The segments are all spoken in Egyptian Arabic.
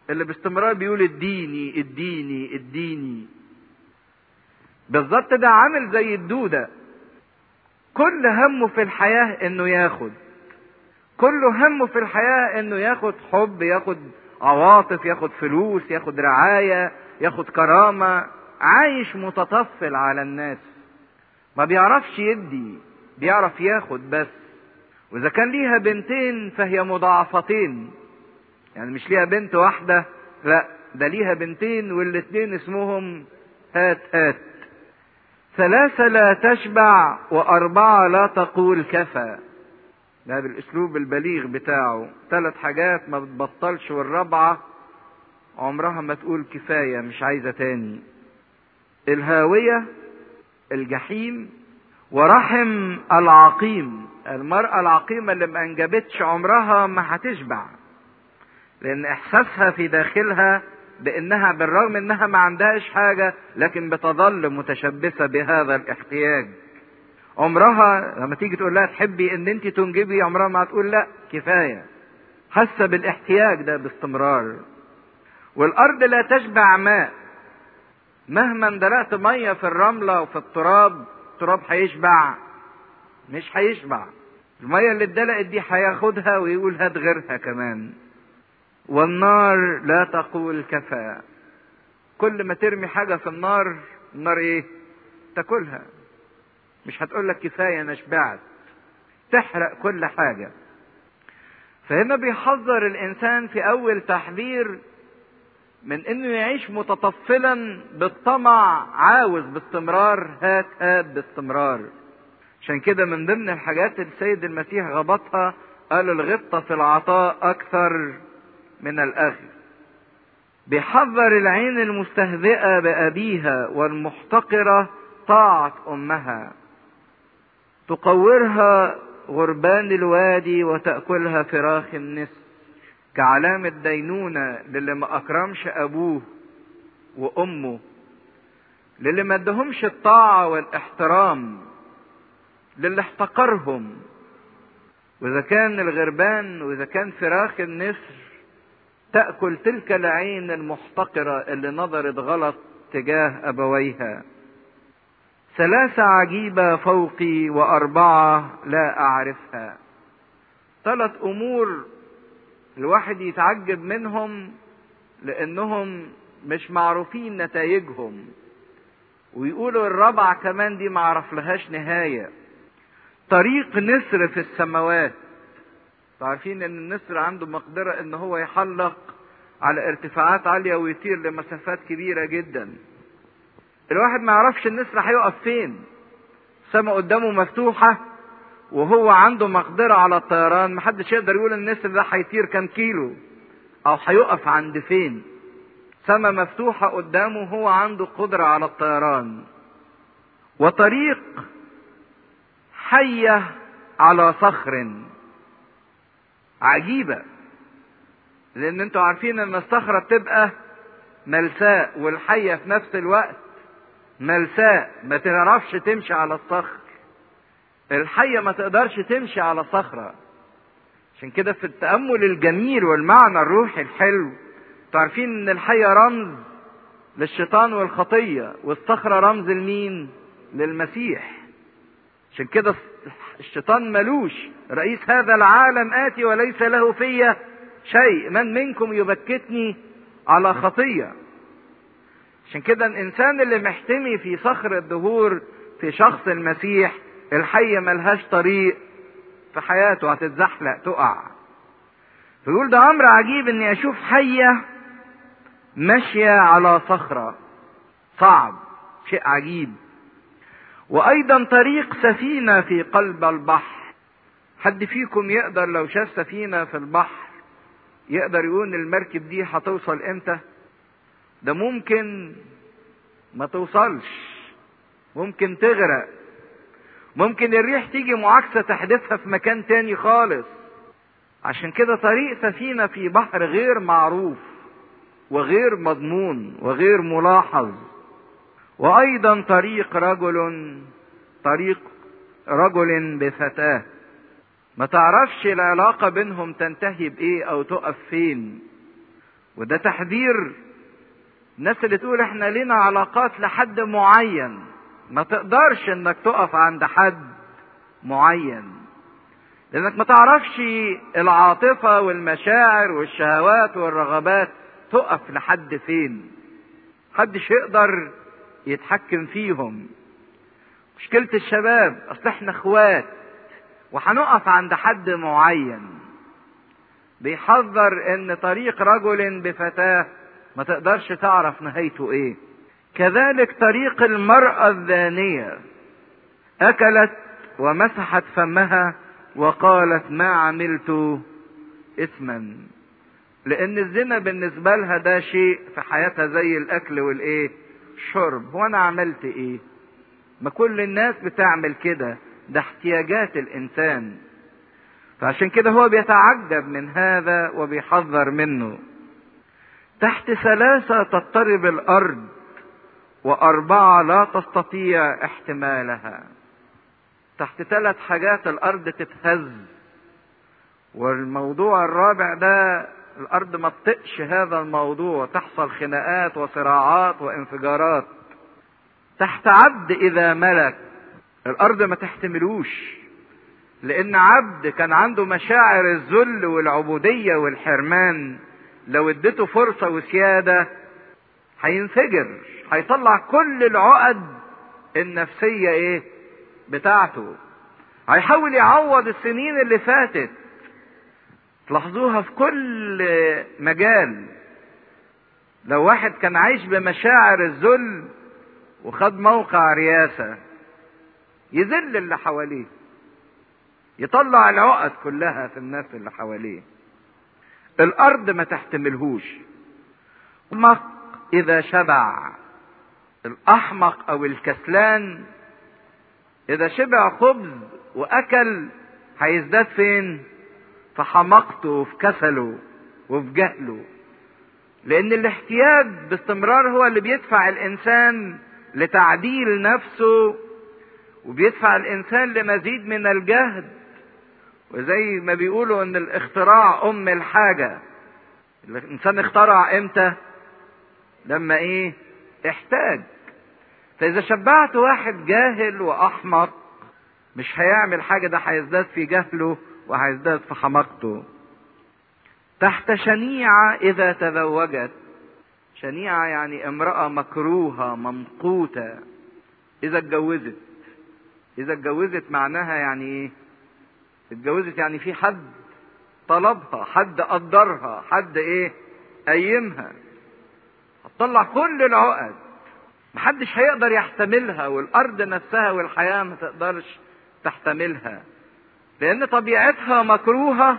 اللي باستمرار بيقول اديني اديني اديني بالظبط ده عامل زي الدودة كل همه في الحياة انه ياخد كل همه في الحياة انه ياخد حب ياخد عواطف ياخد فلوس ياخد رعاية ياخد كرامة عايش متطفل على الناس ما بيعرفش يدي بيعرف ياخد بس واذا كان ليها بنتين فهي مضاعفتين يعني مش ليها بنت واحدة لا ده ليها بنتين والاتنين اسمهم هات هات ثلاثة لا تشبع وأربعة لا تقول كفى ده بالأسلوب البليغ بتاعه ثلاث حاجات ما بتبطلش والرابعة عمرها ما تقول كفاية مش عايزة تاني الهاوية الجحيم ورحم العقيم المرأة العقيمة اللي ما انجبتش عمرها ما هتشبع لأن إحساسها في داخلها بانها بالرغم انها ما عندهاش حاجة لكن بتظل متشبثة بهذا الاحتياج عمرها لما تيجي تقول لها تحبي ان انت تنجبي عمرها ما هتقول لا كفاية حاسة بالاحتياج ده باستمرار والارض لا تشبع ماء مهما اندلقت مية في الرملة وفي التراب التراب هيشبع مش هيشبع المية اللي اتدلقت دي هياخدها ويقول هات غيرها كمان والنار لا تقول كفى كل ما ترمي حاجة في النار النار ايه تاكلها مش هتقول لك كفاية انا شبعت تحرق كل حاجة فهنا بيحذر الانسان في اول تحذير من انه يعيش متطفلا بالطمع عاوز باستمرار هات هات باستمرار عشان كده من ضمن الحاجات السيد المسيح غبطها قال الغبطة في العطاء اكثر من الاخذ بيحذر العين المستهزئة بأبيها والمحتقرة طاعة أمها تقورها غربان الوادي وتأكلها فراخ النسر كعلامة دينونة للي ما أكرمش أبوه وأمه للي ما ادهمش الطاعة والاحترام للي احتقرهم وإذا كان الغربان وإذا كان فراخ النسر تأكل تلك العين المحتقرة اللي نظرت غلط تجاه أبويها ثلاثة عجيبة فوقي وأربعة لا أعرفها ثلاث أمور الواحد يتعجب منهم لأنهم مش معروفين نتائجهم ويقولوا الرابعة كمان دي معرف لهاش نهاية طريق نسر في السماوات عارفين ان النسر عنده مقدرة ان هو يحلق على ارتفاعات عالية ويطير لمسافات كبيرة جدا الواحد ما يعرفش النسر هيقف فين السماء قدامه مفتوحة وهو عنده مقدرة على الطيران محدش يقدر يقول النسر ده هيطير كام كيلو او هيقف عند فين سماء مفتوحة قدامه هو عنده قدرة على الطيران وطريق حية على صخر عجيبة لان انتوا عارفين ان الصخرة بتبقى ملساء والحية في نفس الوقت ملساء ما تعرفش تمشي على الصخر الحية ما تقدرش تمشي على صخرة عشان كده في التأمل الجميل والمعنى الروحي الحلو تعرفين ان الحية رمز للشيطان والخطية والصخرة رمز لمين للمسيح عشان كده الشيطان ملوش رئيس هذا العالم آتي وليس له في شيء من منكم يبكتني على خطية عشان كده الإنسان اللي محتمي في صخر الدهور في شخص المسيح الحية ملهاش طريق في حياته هتتزحلق تقع فيقول ده أمر عجيب إني أشوف حية ماشية على صخرة صعب شيء عجيب وايضا طريق سفينة في قلب البحر حد فيكم يقدر لو شاف سفينة في البحر يقدر يقول المركب دي هتوصل امتى ده ممكن ما توصلش ممكن تغرق ممكن الريح تيجي معاكسة تحدفها في مكان تاني خالص عشان كده طريق سفينة في بحر غير معروف وغير مضمون وغير ملاحظ وايضا طريق رجل طريق رجل بفتاه ما تعرفش العلاقة بينهم تنتهي بايه او تقف فين وده تحذير الناس اللي تقول احنا لينا علاقات لحد معين ما تقدرش انك تقف عند حد معين لانك ما تعرفش العاطفة والمشاعر والشهوات والرغبات تقف لحد فين محدش يقدر يتحكم فيهم مشكلة الشباب اصل احنا اخوات وهنقف عند حد معين بيحذر ان طريق رجل بفتاة ما تقدرش تعرف نهايته ايه كذلك طريق المرأة الزانية اكلت ومسحت فمها وقالت ما عملت اثما لان الزنا بالنسبة لها ده شيء في حياتها زي الاكل والايه الشرب هو انا عملت ايه ما كل الناس بتعمل كده ده احتياجات الانسان فعشان كده هو بيتعجب من هذا وبيحذر منه تحت ثلاثة تضطرب الأرض وأربعة لا تستطيع احتمالها تحت ثلاث حاجات الأرض تتهز والموضوع الرابع ده الأرض ما تطقش هذا الموضوع تحصل خناقات وصراعات وانفجارات تحت عبد إذا ملك الأرض ما تحتملوش لأن عبد كان عنده مشاعر الذل والعبودية والحرمان لو اديته فرصة وسيادة هينفجر هيطلع كل العقد النفسية ايه بتاعته هيحاول يعوض السنين اللي فاتت تلاحظوها في كل مجال لو واحد كان عايش بمشاعر الذل وخد موقع رياسة يذل اللي حواليه يطلع العقد كلها في الناس اللي حواليه الارض ما تحتملهوش احمق اذا شبع الاحمق او الكسلان اذا شبع خبز واكل هيزداد فين في حماقته وفي كسله وفي جهله لان الاحتياج باستمرار هو اللي بيدفع الانسان لتعديل نفسه وبيدفع الانسان لمزيد من الجهد وزي ما بيقولوا ان الاختراع ام الحاجة الانسان اخترع امتى لما ايه احتاج فاذا شبعت واحد جاهل واحمق مش هيعمل حاجة ده هيزداد في جهله وهيزداد في حماقته تحت شنيعة اذا تزوجت شنيعة يعني امرأة مكروهة ممقوتة اذا اتجوزت اذا اتجوزت معناها يعني ايه اتجوزت يعني في حد طلبها حد قدرها حد ايه قيمها هتطلع كل العقد محدش هيقدر يحتملها والارض نفسها والحياة ما تقدرش تحتملها لان طبيعتها مكروهة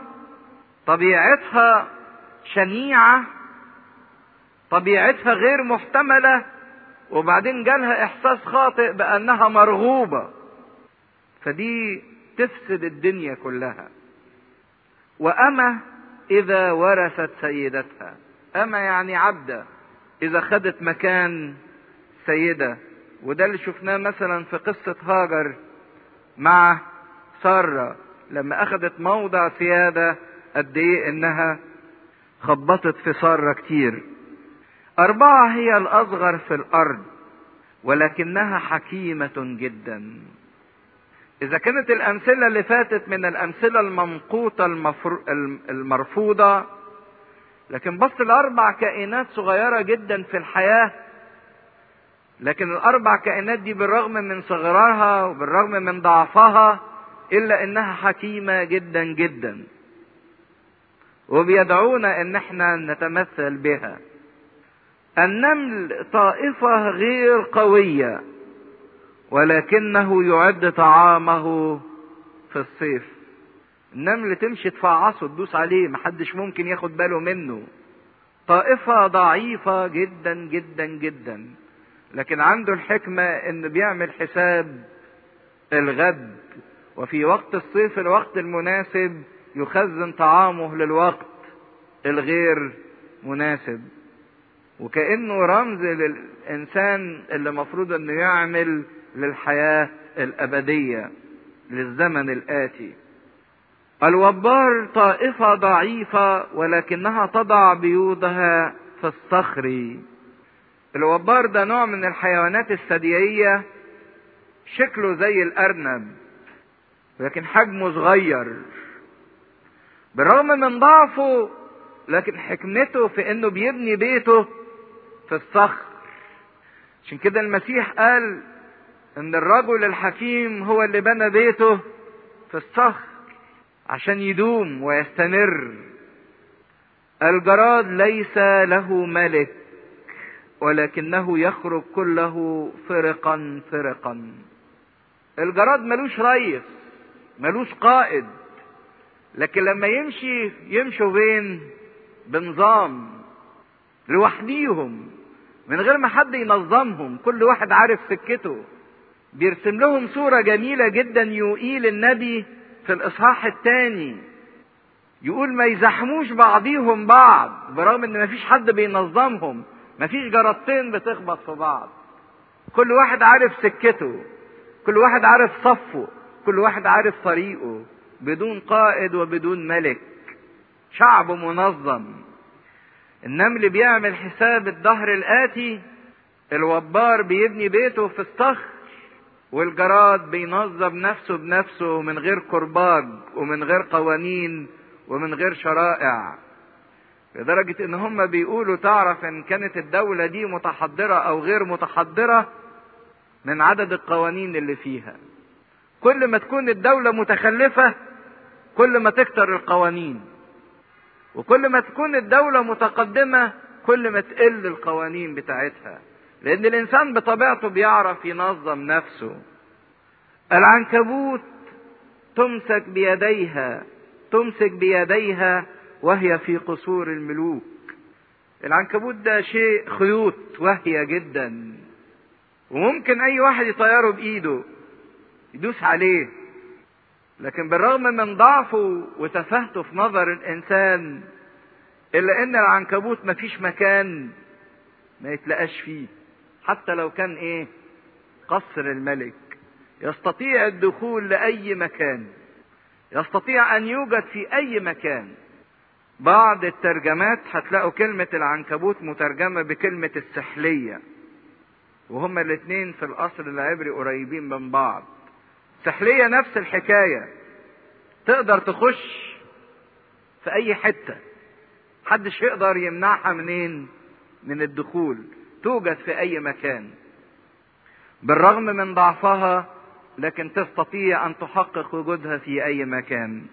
طبيعتها شنيعة طبيعتها غير محتملة وبعدين جالها احساس خاطئ بانها مرغوبة فدي تفسد الدنيا كلها وأما إذا ورثت سيدتها أما يعني عبدة إذا خدت مكان سيدة وده اللي شفناه مثلا في قصة هاجر مع سارة لما أخذت موضع سيادة قد إيه إنها خبطت في سارة كتير أربعة هي الأصغر في الأرض ولكنها حكيمة جدا إذا كانت الأمثلة اللي فاتت من الأمثلة الممقوتة المفر... المرفوضة لكن بص الأربع كائنات صغيرة جدا في الحياة لكن الأربع كائنات دي بالرغم من صغرها وبالرغم من ضعفها إلا إنها حكيمة جدا جدا وبيدعونا إن احنا نتمثل بها النمل طائفة غير قوية ولكنه يعد طعامه في الصيف النمل تمشي تفعصه تدوس عليه محدش ممكن ياخد باله منه طائفة ضعيفة جدا جدا جدا لكن عنده الحكمة انه بيعمل حساب الغد وفي وقت الصيف الوقت المناسب يخزن طعامه للوقت الغير مناسب وكأنه رمز للإنسان اللي مفروض انه يعمل للحياة الأبدية للزمن الآتي الوبار طائفة ضعيفة ولكنها تضع بيوضها في الصخر الوبار ده نوع من الحيوانات الثديية شكله زي الأرنب لكن حجمه صغير بالرغم من ضعفه لكن حكمته في انه بيبني بيته في الصخر عشان كده المسيح قال ان الرجل الحكيم هو اللي بنى بيته في الصخر عشان يدوم ويستمر الجراد ليس له ملك ولكنه يخرج كله فرقا فرقا الجراد ملوش ريس ملوش قائد لكن لما يمشي يمشوا بين بنظام لوحديهم من غير ما حد ينظمهم كل واحد عارف سكته بيرسم لهم صورة جميلة جدا يقيل النبي في الإصحاح الثاني يقول ما يزحموش بعضيهم بعض برغم ان مفيش حد بينظمهم مفيش جرادتين بتخبط في بعض كل واحد عارف سكته كل واحد عارف صفه كل واحد عارف طريقه بدون قائد وبدون ملك شعب منظم النمل بيعمل حساب الظهر الآتي الوبار بيبني بيته في الصخر والجراد بينظم نفسه بنفسه من غير كرباج ومن غير قوانين ومن غير شرائع لدرجة ان هم بيقولوا تعرف ان كانت الدولة دي متحضرة او غير متحضرة من عدد القوانين اللي فيها كل ما تكون الدولة متخلفة كل ما تكتر القوانين وكل ما تكون الدولة متقدمة كل ما تقل القوانين بتاعتها لأن الإنسان بطبيعته بيعرف ينظم نفسه العنكبوت تمسك بيديها تمسك بيديها وهي في قصور الملوك العنكبوت ده شيء خيوط وهية جدا وممكن أي واحد يطيره بإيده يدوس عليه لكن بالرغم من ضعفه وتفاهته في نظر الانسان الا ان العنكبوت مفيش مكان ما يتلقاش فيه حتى لو كان ايه قصر الملك يستطيع الدخول لاي مكان يستطيع ان يوجد في اي مكان بعض الترجمات هتلاقوا كلمة العنكبوت مترجمة بكلمة السحلية وهما الاثنين في الاصل العبري قريبين من بعض السحلية نفس الحكاية تقدر تخش في أي حتة محدش يقدر يمنعها منين من الدخول توجد في أي مكان بالرغم من ضعفها لكن تستطيع أن تحقق وجودها في أي مكان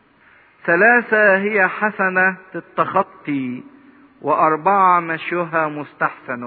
ثلاثة هي حسنة التخطي وأربعة مشيها مستحسن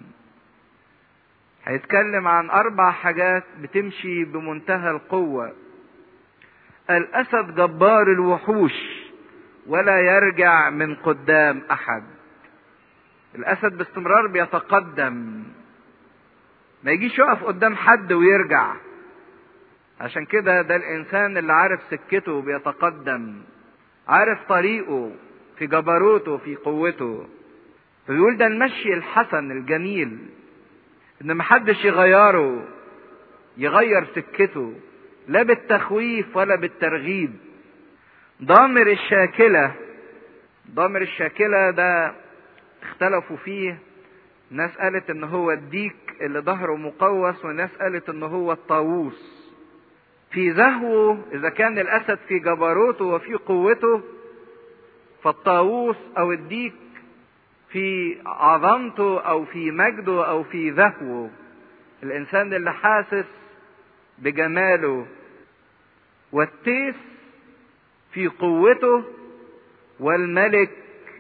هيتكلم عن أربع حاجات بتمشي بمنتهى القوة الأسد جبار الوحوش ولا يرجع من قدام أحد الأسد باستمرار بيتقدم ما يجيش يقف قدام حد ويرجع عشان كده ده الإنسان اللي عارف سكته بيتقدم عارف طريقه في جبروته في قوته فبيقول ده المشي الحسن الجميل ان محدش يغيره يغير سكته لا بالتخويف ولا بالترغيب ضامر الشاكلة ضامر الشاكلة ده اختلفوا فيه ناس قالت ان هو الديك اللي ظهره مقوس وناس قالت ان هو الطاووس في زهوه اذا كان الاسد في جبروته وفي قوته فالطاووس او الديك في عظمته او في مجده او في ذهوه الانسان اللي حاسس بجماله والتيس في قوته والملك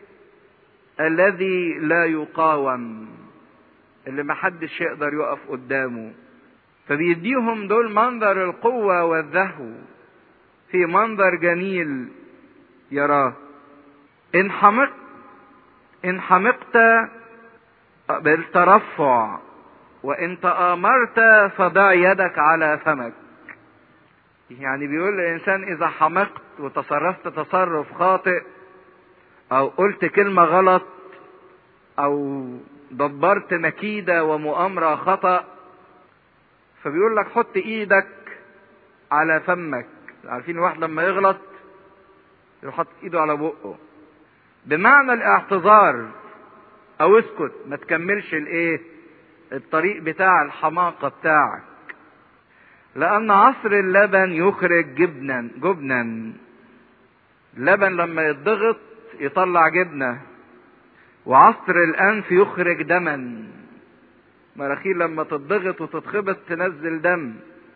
الذي لا يقاوم اللي محدش يقدر يقف قدامه فبيديهم دول منظر القوة والذهو في منظر جميل يراه إن حمقت إن حمقت بالترفع وإن تآمرت فضع يدك على فمك يعني بيقول الإنسان إذا حمقت وتصرفت تصرف خاطئ أو قلت كلمة غلط أو دبرت مكيدة ومؤامرة خطأ فبيقول لك حط إيدك على فمك عارفين واحد لما يغلط يروح حاطط ايده على بقه بمعنى الاعتذار او اسكت ما تكملش الايه الطريق بتاع الحماقة بتاعك لان عصر اللبن يخرج جبنا جبنا اللبن لما يتضغط يطلع جبنة وعصر الانف يخرج دما مراخيل لما تتضغط وتتخبط تنزل دم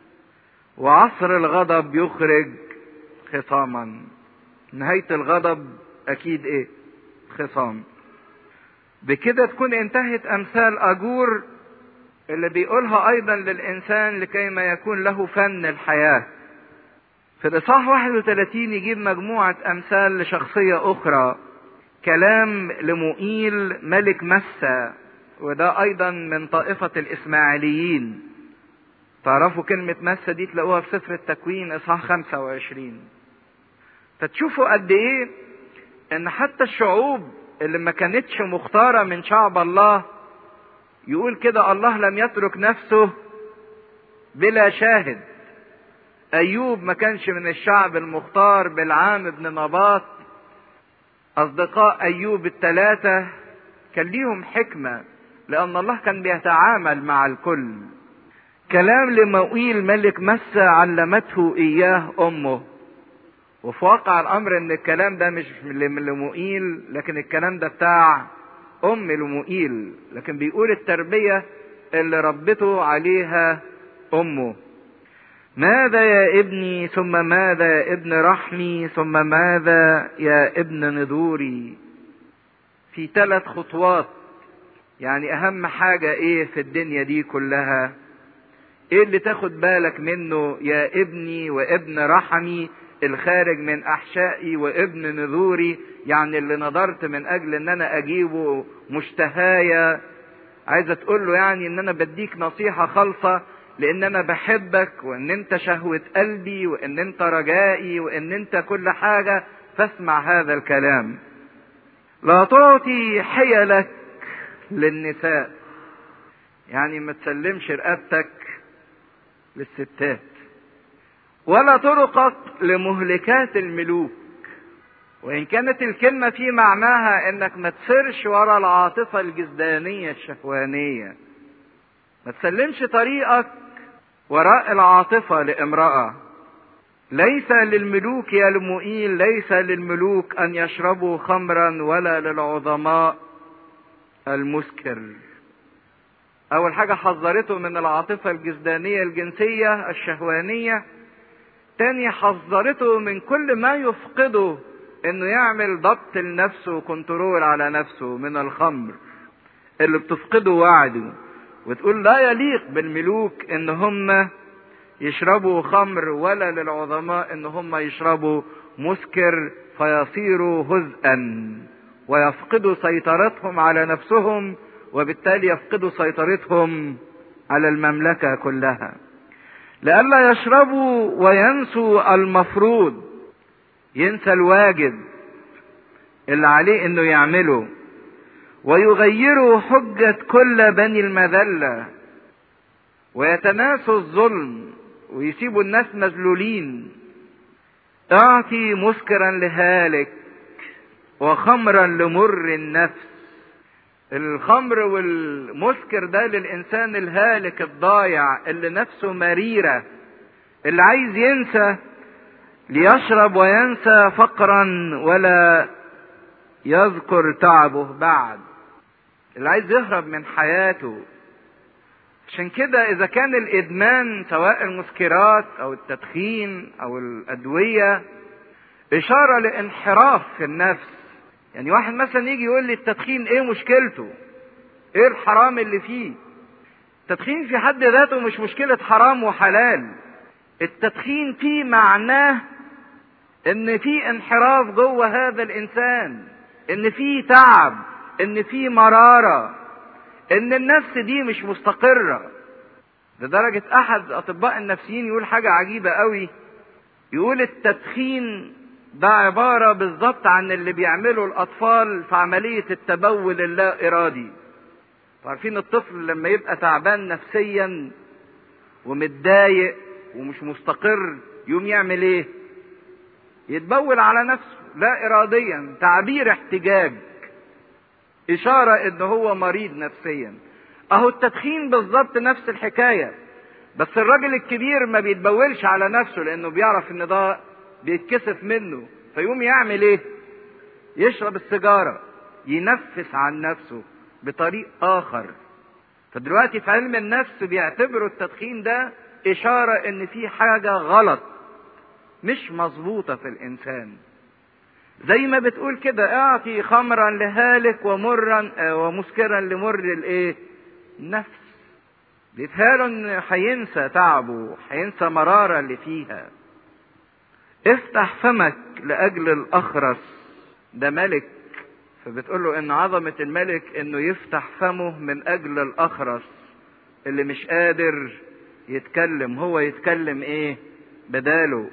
وعصر الغضب يخرج خصاما نهاية الغضب اكيد ايه خصام بكده تكون انتهت امثال اجور اللي بيقولها ايضا للانسان لكي ما يكون له فن الحياة في الاصحاح 31 يجيب مجموعة امثال لشخصية اخرى كلام لمؤيل ملك مسة وده ايضا من طائفة الاسماعيليين تعرفوا كلمة مسة دي تلاقوها في سفر التكوين اصحاح 25 فتشوفوا قد ايه ان حتى الشعوب اللي ما كانتش مختارة من شعب الله يقول كده الله لم يترك نفسه بلا شاهد ايوب ما كانش من الشعب المختار بالعام ابن نباط اصدقاء ايوب الثلاثة كان ليهم حكمة لان الله كان بيتعامل مع الكل كلام لموئيل ملك مسة علمته اياه امه وفي واقع الامر ان الكلام ده مش لموئيل لكن الكلام ده بتاع ام لموئيل لكن بيقول التربية اللي ربته عليها امه ماذا يا ابني ثم ماذا يا ابن رحمي ثم ماذا يا ابن نذوري في ثلاث خطوات يعني اهم حاجة ايه في الدنيا دي كلها ايه اللي تاخد بالك منه يا ابني وابن رحمي الخارج من احشائي وابن نذوري يعني اللي نظرت من اجل ان انا اجيبه مشتهايا عايزه تقول له يعني ان انا بديك نصيحه خالصه لان انا بحبك وان انت شهوه قلبي وان انت رجائي وان انت كل حاجه فاسمع هذا الكلام لا تعطي حيلك للنساء يعني ما تسلمش رقبتك للستات ولا طرقك لمهلكات الملوك وان كانت الكلمه في معناها انك ما تسرش ورا العاطفه الجسدانيه الشهوانيه ما تسلمش طريقك وراء العاطفه لامراه ليس للملوك يا لمؤيل ليس للملوك ان يشربوا خمرا ولا للعظماء المسكر اول حاجه حذرته من العاطفه الجسدانيه الجنسيه الشهوانيه تاني حذرته من كل ما يفقده انه يعمل ضبط لنفسه وكنترول على نفسه من الخمر اللي بتفقده وعده وتقول لا يليق بالملوك ان هم يشربوا خمر ولا للعظماء ان هم يشربوا مسكر فيصيروا هزءا ويفقدوا سيطرتهم على نفسهم وبالتالي يفقدوا سيطرتهم على المملكه كلها لئلا يشربوا وينسوا المفروض ينسى الواجب اللي عليه انه يعمله ويغيروا حجة كل بني المذلة ويتناسوا الظلم ويسيبوا الناس مذلولين اعطي مسكرا لهالك وخمرا لمر النفس الخمر والمسكر ده للانسان الهالك الضايع اللي نفسه مريره اللي عايز ينسى ليشرب وينسى فقرا ولا يذكر تعبه بعد اللي عايز يهرب من حياته عشان كده اذا كان الادمان سواء المسكرات او التدخين او الادويه اشاره لانحراف في النفس يعني واحد مثلا يجي يقول لي التدخين ايه مشكلته ايه الحرام اللي فيه التدخين في حد ذاته مش مشكلة حرام وحلال التدخين فيه معناه ان في انحراف جوه هذا الانسان ان في تعب ان في مرارة ان النفس دي مش مستقرة لدرجة احد اطباء النفسيين يقول حاجة عجيبة قوي يقول التدخين ده عبارة بالظبط عن اللي بيعمله الأطفال في عملية التبول اللا إرادي. عارفين الطفل لما يبقى تعبان نفسيا ومتضايق ومش مستقر يقوم يعمل إيه؟ يتبول على نفسه لا اراديا تعبير احتجاج اشارة ان هو مريض نفسيا اهو التدخين بالظبط نفس الحكاية بس الراجل الكبير ما بيتبولش على نفسه لانه بيعرف ان ده بيتكسف منه فيقوم يعمل ايه يشرب السيجارة ينفس عن نفسه بطريق اخر فدلوقتي في علم النفس بيعتبروا التدخين ده اشارة ان في حاجة غلط مش مظبوطة في الانسان زي ما بتقول كده اعطي خمرا لهالك ومرا ومسكرا لمر الايه النفس بيتهيأله ان هينسى تعبه هينسى مرارة اللي فيها افتح فمك لاجل الاخرس ده ملك فبتقول له ان عظمة الملك انه يفتح فمه من اجل الاخرس اللي مش قادر يتكلم هو يتكلم ايه بداله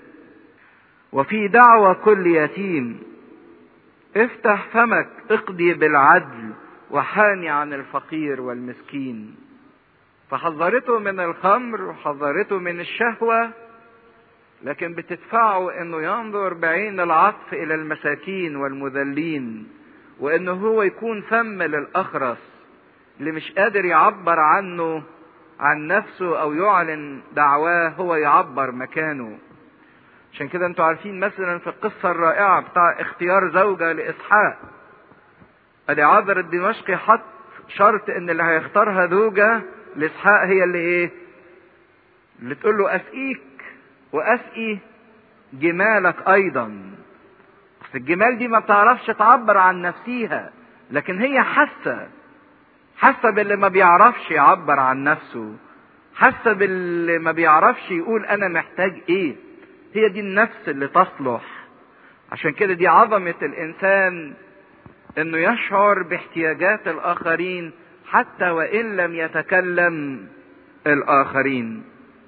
وفي دعوة كل يتيم افتح فمك اقضي بالعدل وحاني عن الفقير والمسكين فحذرته من الخمر وحذرته من الشهوة لكن بتدفعه انه ينظر بعين العطف الى المساكين والمذلين وانه هو يكون فم للاخرس اللي مش قادر يعبر عنه عن نفسه او يعلن دعواه هو يعبر مكانه عشان كده انتوا عارفين مثلا في القصة الرائعة بتاع اختيار زوجة لإسحاق ادي عابر الدمشقي حط شرط ان اللي هيختارها زوجة لإسحاق هي اللي ايه اللي تقول له اسقيك واسقي جمالك ايضا بس الجمال دي ما بتعرفش تعبر عن نفسيها لكن هي حاسة حاسة باللي ما بيعرفش يعبر عن نفسه حاسة باللي ما بيعرفش يقول انا محتاج ايه هي دي النفس اللي تصلح عشان كده دي عظمة الانسان انه يشعر باحتياجات الاخرين حتى وان لم يتكلم الاخرين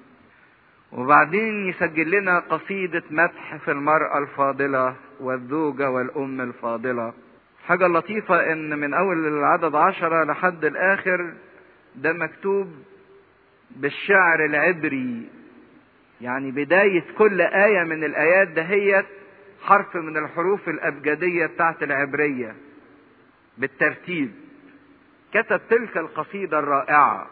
وبعدين يسجل لنا قصيدة مدح في المرأة الفاضلة والزوجة والأم الفاضلة حاجة لطيفة إن من أول العدد عشرة لحد الآخر ده مكتوب بالشعر العبري يعني بداية كل آية من الآيات دهيت حرف من الحروف الأبجدية بتاعت العبرية بالترتيب كتب تلك القصيدة الرائعة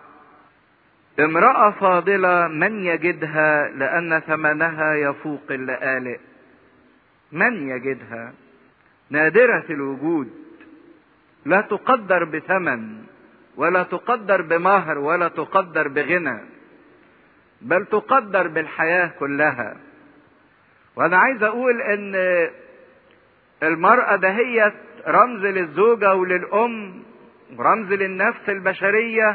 امرأة فاضلة من يجدها لأن ثمنها يفوق اللآلئ من يجدها نادرة الوجود لا تقدر بثمن ولا تقدر بمهر ولا تقدر بغنى بل تقدر بالحياة كلها وانا عايز اقول ان المرأة دهيت رمز للزوجة وللأم ورمز للنفس البشرية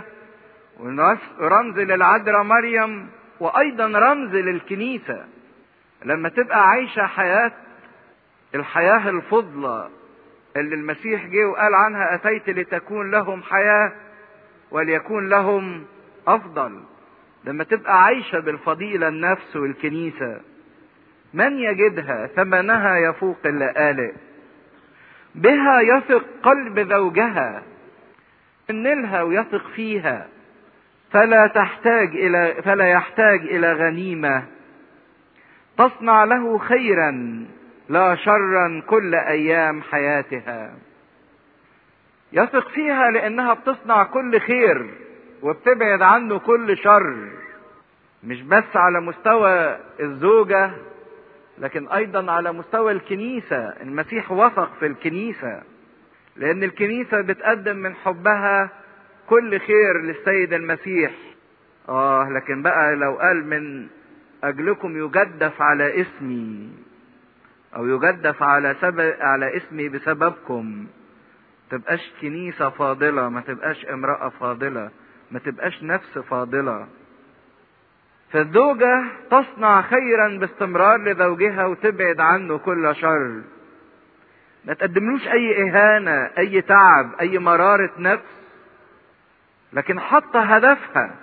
ورمز للعذراء مريم وايضا رمز للكنيسة لما تبقى عايشة حياة الحياة الفضلة اللي المسيح جه وقال عنها اتيت لتكون لهم حياة وليكون لهم افضل لما تبقى عايشة بالفضيلة النفس والكنيسة من يجدها ثمنها يفوق اللآلئ بها يثق قلب زوجها نلها ويثق فيها فلا تحتاج الى فلا يحتاج الى غنيمه تصنع له خيرا لا شرا كل ايام حياتها يثق فيها لانها بتصنع كل خير وبتبعد عنه كل شر مش بس على مستوى الزوجه لكن ايضا على مستوى الكنيسه المسيح وثق في الكنيسه لان الكنيسه بتقدم من حبها كل خير للسيد المسيح اه لكن بقى لو قال من اجلكم يجدف على اسمي او يجدف على سبب على اسمي بسببكم تبقاش كنيسة فاضلة ما تبقاش امرأة فاضلة ما تبقاش نفس فاضلة فالزوجة تصنع خيرا باستمرار لزوجها وتبعد عنه كل شر ما تقدملوش اي اهانة اي تعب اي مرارة نفس لكن حط هدفها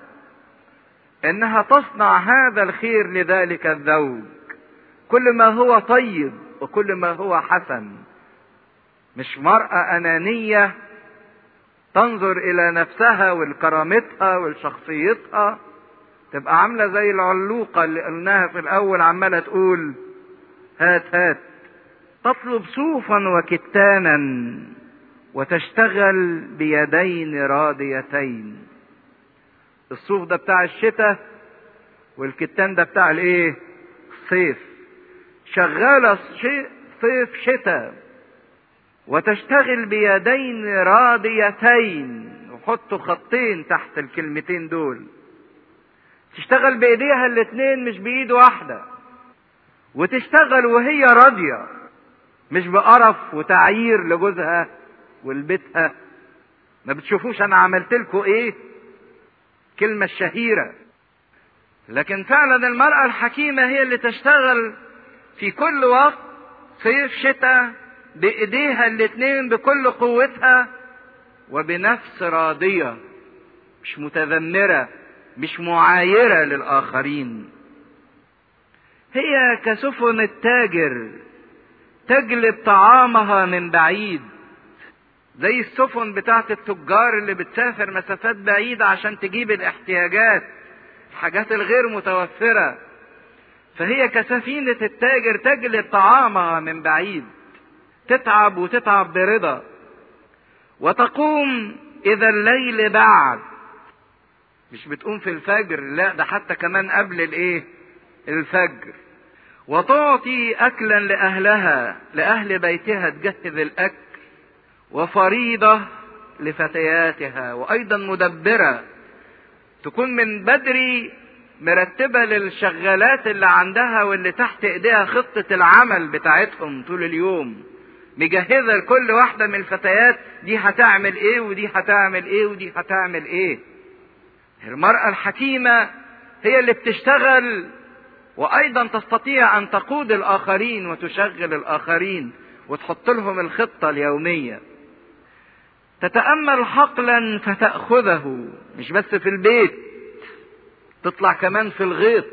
انها تصنع هذا الخير لذلك الزوج كل ما هو طيب وكل ما هو حسن مش مرأة أنانية تنظر إلى نفسها ولكرامتها ولشخصيتها تبقى عاملة زي العلوقة اللي قلناها في الأول عمالة تقول هات هات تطلب صوفا وكتانا وتشتغل بيدين راديتين الصوف ده بتاع الشتاء والكتان ده بتاع الايه الصيف شغالة صيف شتاء وتشتغل بيدين راديتين وحطوا خطين تحت الكلمتين دول تشتغل بايديها الاتنين مش بايد واحدة وتشتغل وهي راضية مش بقرف وتعيير لجوزها ولبيتها ما بتشوفوش انا عملت لكم ايه الكلمة الشهيرة لكن فعلا المرأة الحكيمة هي اللي تشتغل في كل وقت صيف شتاء بايديها الاتنين بكل قوتها وبنفس راضية مش متذمرة مش معايرة للآخرين هي كسفن التاجر تجلب طعامها من بعيد زي السفن بتاعت التجار اللي بتسافر مسافات بعيدة عشان تجيب الاحتياجات الحاجات الغير متوفرة فهي كسفينة التاجر تجلب طعامها من بعيد تتعب وتتعب برضا وتقوم إذا الليل بعد مش بتقوم في الفجر لا ده حتى كمان قبل الايه الفجر وتعطي اكلا لاهلها لاهل بيتها تجهز الاكل وفريضه لفتياتها وايضا مدبره تكون من بدري مرتبه للشغالات اللي عندها واللي تحت ايديها خطه العمل بتاعتهم طول اليوم مجهزه لكل واحده من الفتيات دي هتعمل ايه ودي هتعمل ايه ودي هتعمل ايه المرأة الحكيمة هي اللي بتشتغل وأيضا تستطيع أن تقود الآخرين وتشغل الآخرين وتحط لهم الخطة اليومية. تتأمل حقلا فتأخذه مش بس في البيت تطلع كمان في الغيط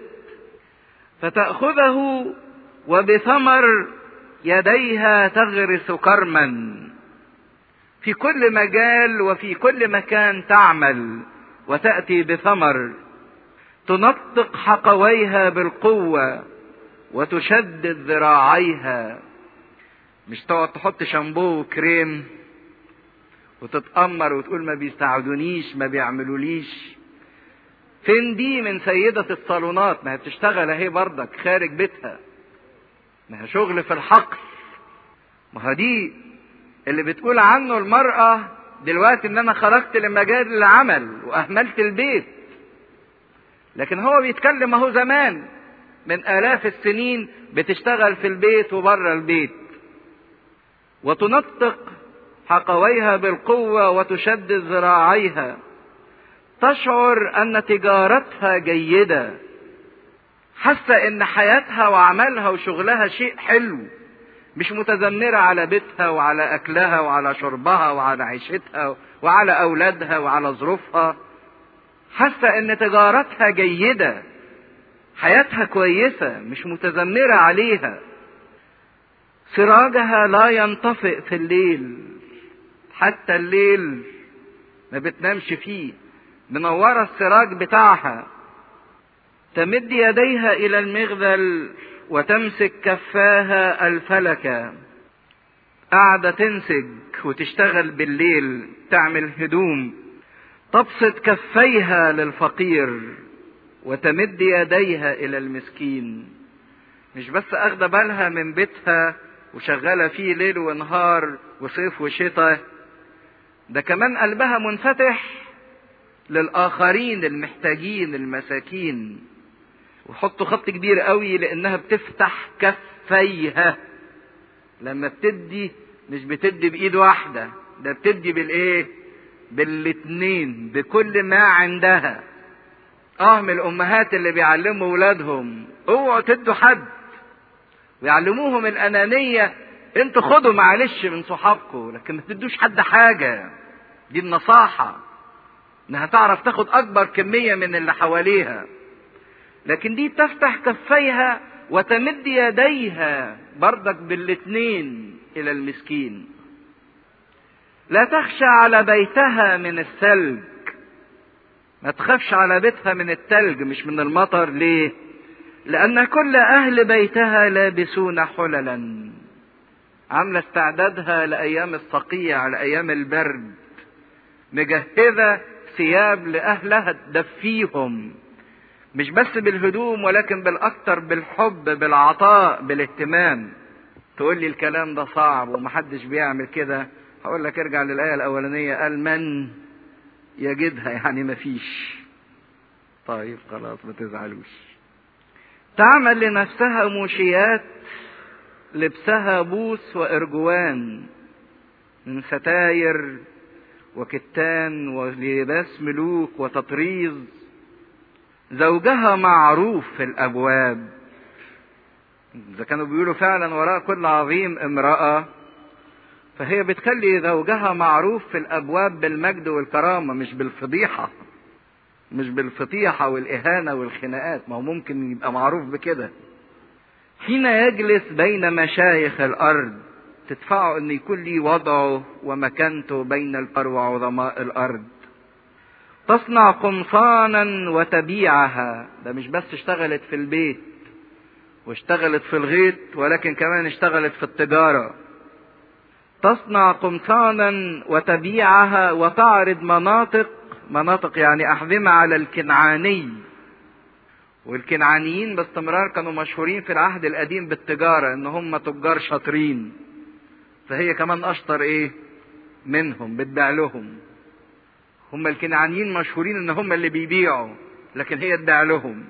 فتأخذه وبثمر يديها تغرس كرما في كل مجال وفي كل مكان تعمل وتأتي بثمر تنطق حقويها بالقوة وتشدد ذراعيها مش تقعد تحط شامبو وكريم وتتأمر وتقول ما بيساعدونيش ما بيعملوليش فين دي من سيدة الصالونات ما هي بتشتغل اهي برضك خارج بيتها ما هي شغل في الحقل ما هي دي اللي بتقول عنه المرأة دلوقتي ان انا خرجت لمجال العمل واهملت البيت لكن هو بيتكلم اهو زمان من الاف السنين بتشتغل في البيت وبره البيت وتنطق حقويها بالقوة وتشدد ذراعيها تشعر ان تجارتها جيدة حاسة ان حياتها وعملها وشغلها شيء حلو مش متذمرة على بيتها وعلى أكلها وعلى شربها وعلى عيشتها وعلى أولادها وعلى ظروفها حاسة إن تجارتها جيدة حياتها كويسة مش متذمرة عليها سراجها لا ينطفئ في الليل حتى الليل ما بتنامش فيه منورة السراج بتاعها تمد يديها إلى المغذل وتمسك كفاها الفلكة قاعدة تنسج وتشتغل بالليل تعمل هدوم تبسط كفيها للفقير وتمد يديها إلى المسكين مش بس أخذ بالها من بيتها وشغالة فيه ليل ونهار وصيف وشتاء ده كمان قلبها منفتح للآخرين المحتاجين المساكين وحطوا خط كبير قوي لانها بتفتح كفيها لما بتدي مش بتدي بايد واحده ده بتدي بالايه بالاتنين بكل ما عندها اه من الامهات اللي بيعلموا ولادهم اوعوا تدوا حد ويعلموهم الانانيه انتوا خدوا معلش من صحابكم لكن ما تدوش حد حاجه دي النصاحه انها تعرف تاخد اكبر كميه من اللي حواليها لكن دي تفتح كفيها وتمد يديها بردك بالاتنين الى المسكين لا تخشى على بيتها من الثلج ما تخافش على بيتها من التلج مش من المطر ليه لان كل اهل بيتها لابسون حللا عاملة استعدادها لأيام الصقيع لأيام البرد مجهزة ثياب لأهلها تدفيهم مش بس بالهدوم ولكن بالأكثر بالحب بالعطاء بالاهتمام تقول لي الكلام ده صعب ومحدش بيعمل كده هقول لك ارجع للآية الأولانية قال من يجدها يعني مفيش طيب خلاص ما تزعلوش تعمل لنفسها موشيات لبسها بوس وارجوان من ستاير وكتان ولباس ملوك وتطريز زوجها معروف في الابواب اذا كانوا بيقولوا فعلا وراء كل عظيم امراه فهي بتخلي زوجها معروف في الابواب بالمجد والكرامه مش بالفضيحه مش بالفضيحه والاهانه والخناقات ما هو ممكن يبقى معروف بكده حين يجلس بين مشايخ الارض تدفعه ان يكون ليه وضعه ومكانته بين البر وعظماء الارض تصنع قمصانا وتبيعها ده مش بس اشتغلت في البيت واشتغلت في الغيط ولكن كمان اشتغلت في التجاره تصنع قمصانا وتبيعها وتعرض مناطق مناطق يعني أحذمة على الكنعاني والكنعانيين باستمرار كانوا مشهورين في العهد القديم بالتجارة ان هم تجار شاطرين فهي كمان اشطر ايه منهم بتبيع لهم هم الكنعانيين مشهورين ان هم اللي بيبيعوا لكن هي تبيع لهم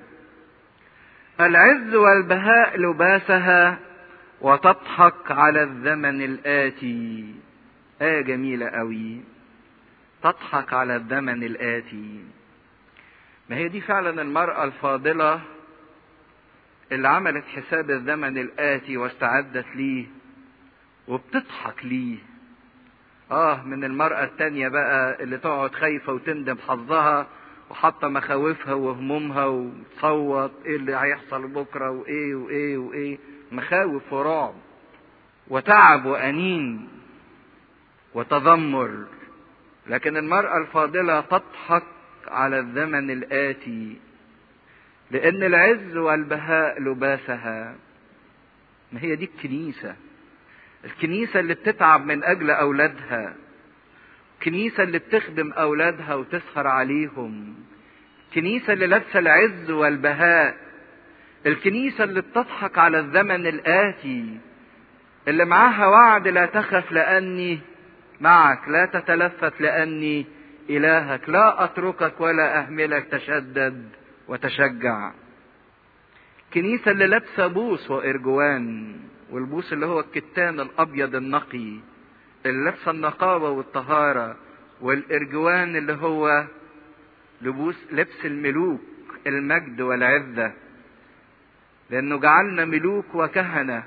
العز والبهاء لباسها وتضحك على الزمن الآتي آية جميلة قوي تضحك على الزمن الآتي ما هي دي فعلا المرأة الفاضلة اللي عملت حساب الزمن الآتي واستعدت ليه وبتضحك ليه آه من المرأة التانية بقى اللي تقعد خايفة وتندم حظها وحاطة مخاوفها وهمومها وتصوت ايه اللي هيحصل بكرة وايه وايه وايه مخاوف ورعب وتعب وأنين وتذمر لكن المرأة الفاضلة تضحك على الزمن الآتي لأن العز والبهاء لباسها ما هي دي الكنيسة الكنيسة اللي بتتعب من أجل أولادها الكنيسة اللي بتخدم أولادها وتسهر عليهم الكنيسة اللي لابسة العز والبهاء الكنيسة اللي بتضحك على الزمن الآتي اللي معاها وعد لا تخف لأني معك لا تتلفت لأني إلهك لا أتركك ولا أهملك تشدد وتشجع كنيسة اللي لابسة بوس وإرجوان والبوس اللي هو الكتان الأبيض النقي اللي لابسة النقاوة والطهارة والإرجوان اللي هو لبوس لبس الملوك المجد والعزة لأنه جعلنا ملوك وكهنة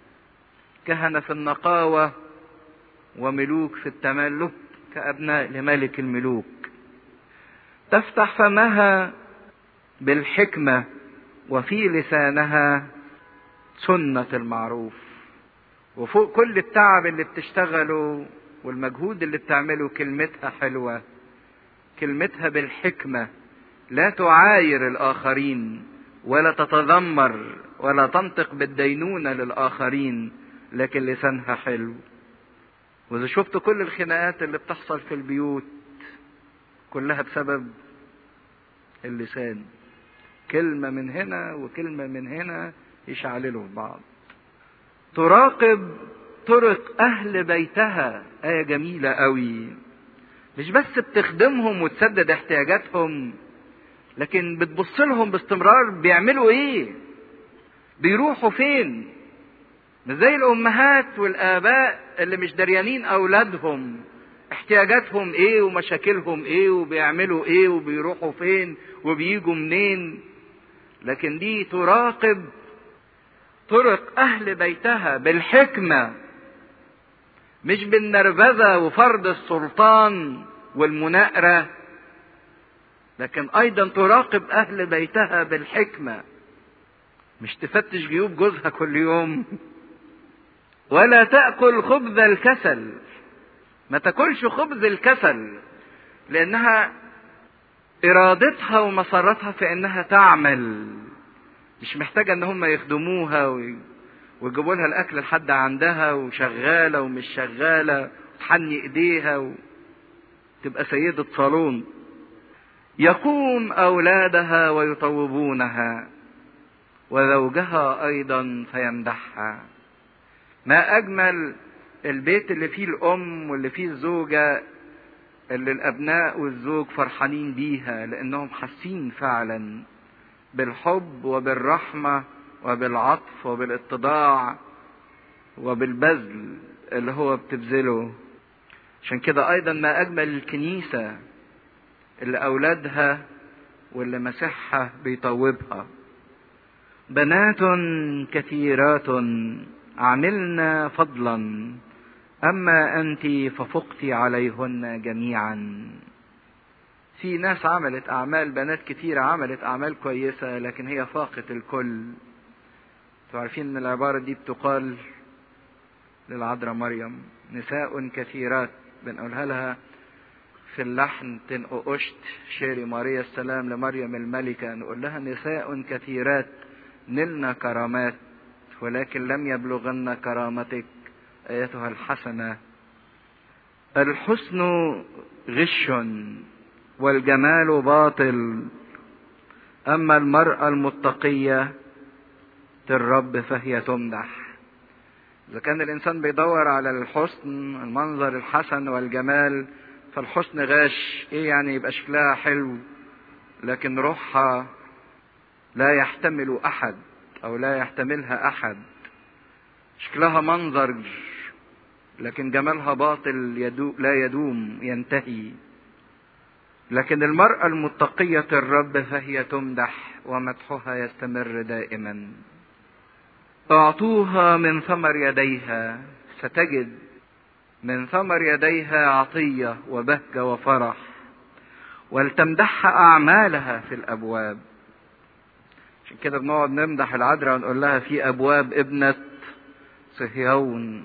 كهنة في النقاوة وملوك في التملك كأبناء لملك الملوك تفتح فمها بالحكمة وفي لسانها سنة المعروف وفوق كل التعب اللي بتشتغله والمجهود اللي بتعمله كلمتها حلوة كلمتها بالحكمة لا تعاير الآخرين ولا تتذمر ولا تنطق بالدينونة للآخرين لكن لسانها حلو وإذا شفت كل الخناقات اللي بتحصل في البيوت كلها بسبب اللسان كلمة من هنا وكلمة من هنا يشعللوا في بعض تراقب طرق أهل بيتها آية جميلة قوي مش بس بتخدمهم وتسدد احتياجاتهم لكن بتبص لهم باستمرار بيعملوا ايه بيروحوا فين مش زي الامهات والاباء اللي مش دريانين اولادهم احتياجاتهم ايه ومشاكلهم ايه وبيعملوا ايه وبيروحوا فين وبيجوا منين لكن دي تراقب طرق اهل بيتها بالحكمه مش بالنرفزه وفرض السلطان والمناقره لكن ايضا تراقب اهل بيتها بالحكمه مش تفتش جيوب جوزها كل يوم ولا تاكل خبز الكسل ما تاكلش خبز الكسل لانها ارادتها ومسارتها في انها تعمل مش محتاجه ان هم يخدموها ويجيبوا لها الاكل لحد عندها وشغاله ومش شغاله تحني ايديها و... تبقى سيده صالون يقوم اولادها ويطوبونها وزوجها ايضا فيمدحها ما اجمل البيت اللي فيه الام واللي فيه الزوجه اللي الابناء والزوج فرحانين بيها لانهم حاسين فعلا بالحب وبالرحمه وبالعطف وبالاتضاع وبالبذل اللي هو بتبذله عشان كده ايضا ما اجمل الكنيسه اللي اولادها واللي مسيحها بيطوبها بنات كثيرات عملنا فضلا اما انت ففقت عليهن جميعا في ناس عملت اعمال بنات كتيرة عملت اعمال كويسة لكن هي فاقت الكل عارفين ان العبارة دي بتقال للعذراء مريم نساء كثيرات بنقولها لها في اللحن تنقشت شيري ماريا السلام لمريم الملكة نقول لها نساء كثيرات نلنا كرامات ولكن لم يبلغن كرامتك ايتها الحسنه الحسن غش والجمال باطل اما المراه المتقيه الرب فهي تمدح اذا كان الانسان بيدور على الحسن المنظر الحسن والجمال فالحسن غاش ايه يعني يبقى شكلها حلو لكن روحها لا يحتمل احد او لا يحتملها احد شكلها منظر لكن جمالها باطل يدو لا يدوم ينتهي لكن المرأة المتقية الرب فهي تمدح ومدحها يستمر دائما اعطوها من ثمر يديها ستجد من ثمر يديها عطية وبهجة وفرح ولتمدحها أعمالها في الأبواب عشان كده بنقعد نمدح العذراء ونقول لها في ابواب ابنة صهيون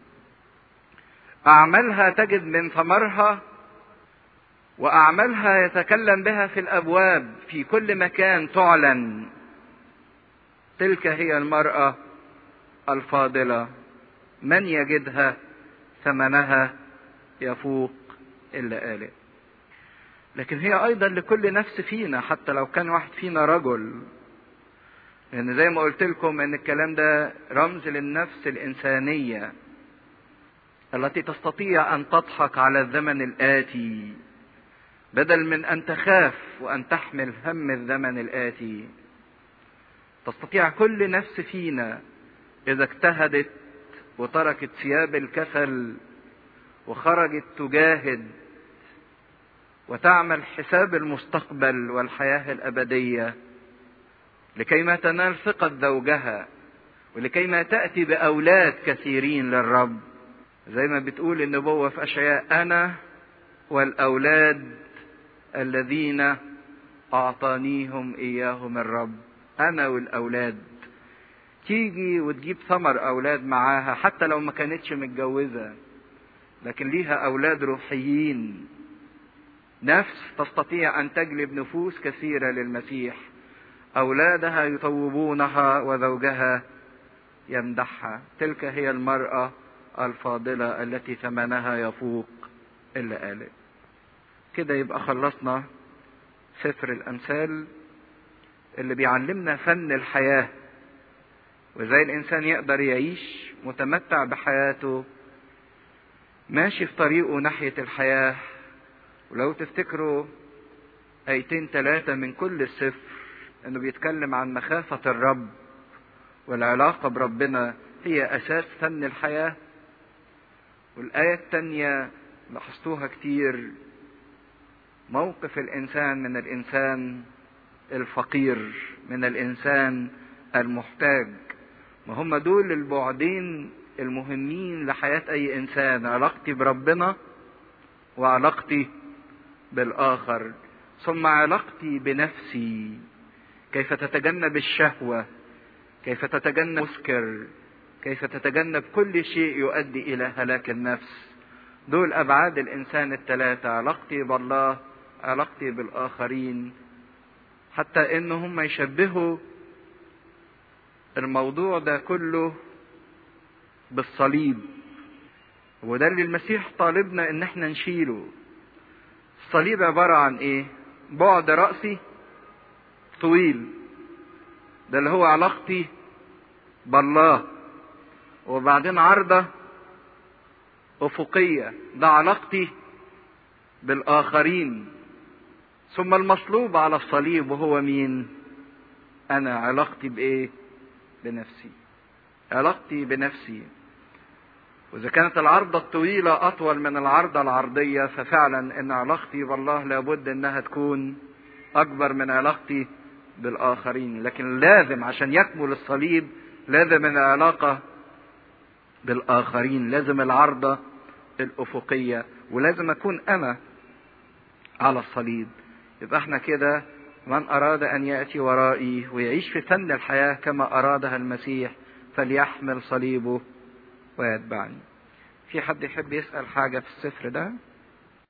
اعمالها تجد من ثمرها واعمالها يتكلم بها في الابواب في كل مكان تعلن تلك هي المراه الفاضله من يجدها ثمنها يفوق الا قالت لكن هي ايضا لكل نفس فينا حتى لو كان واحد فينا رجل لان يعني زي ما قلت لكم ان الكلام ده رمز للنفس الانسانيه التي تستطيع ان تضحك على الزمن الاتي بدل من ان تخاف وان تحمل هم الزمن الاتي تستطيع كل نفس فينا اذا اجتهدت وتركت ثياب الكسل وخرجت تجاهد وتعمل حساب المستقبل والحياه الابديه لكي ما تنال ثقة زوجها ولكي ما تأتي بأولاد كثيرين للرب زي ما بتقول النبوة في أشعياء أنا والأولاد الذين أعطانيهم إياهم الرب أنا والأولاد تيجي وتجيب ثمر أولاد معاها حتى لو ما كانتش متجوزة لكن ليها أولاد روحيين نفس تستطيع أن تجلب نفوس كثيرة للمسيح أولادها يطوبونها وزوجها يمدحها تلك هي المرأة الفاضلة التي ثمنها يفوق إلا قالت كده يبقى خلصنا سفر الأمثال اللي بيعلمنا فن الحياة وازاي الإنسان يقدر يعيش متمتع بحياته ماشي في طريقه ناحية الحياة ولو تفتكروا آيتين ثلاثة من كل السفر انه بيتكلم عن مخافة الرب والعلاقة بربنا هي اساس فن الحياة والآية الثانية لاحظتوها كتير موقف الإنسان من الإنسان الفقير من الإنسان المحتاج ما هم دول البعدين المهمين لحياة أي إنسان علاقتي بربنا وعلاقتي بالآخر ثم علاقتي بنفسي كيف تتجنب الشهوة كيف تتجنب مسكر كيف تتجنب كل شيء يؤدي إلى هلاك النفس دول أبعاد الإنسان الثلاثة علاقتي بالله علاقتي بالآخرين حتى إن هم يشبهوا الموضوع ده كله بالصليب وده اللي المسيح طالبنا ان احنا نشيله الصليب عبارة عن ايه بعد رأسي طويل ده اللي هو علاقتي بالله وبعدين عرضة أفقية ده علاقتي بالآخرين ثم المصلوب على الصليب وهو مين أنا علاقتي بإيه بنفسي علاقتي بنفسي وإذا كانت العرضة الطويلة أطول من العرضة العرضية ففعلا إن علاقتي بالله لابد إنها تكون أكبر من علاقتي بالآخرين لكن لازم عشان يكمل الصليب لازم العلاقة بالآخرين لازم العرضة الأفقية ولازم أكون أنا على الصليب يبقى احنا كده من أراد أن يأتي ورائي ويعيش في فن الحياة كما أرادها المسيح فليحمل صليبه ويتبعني في حد يحب يسأل حاجة في السفر ده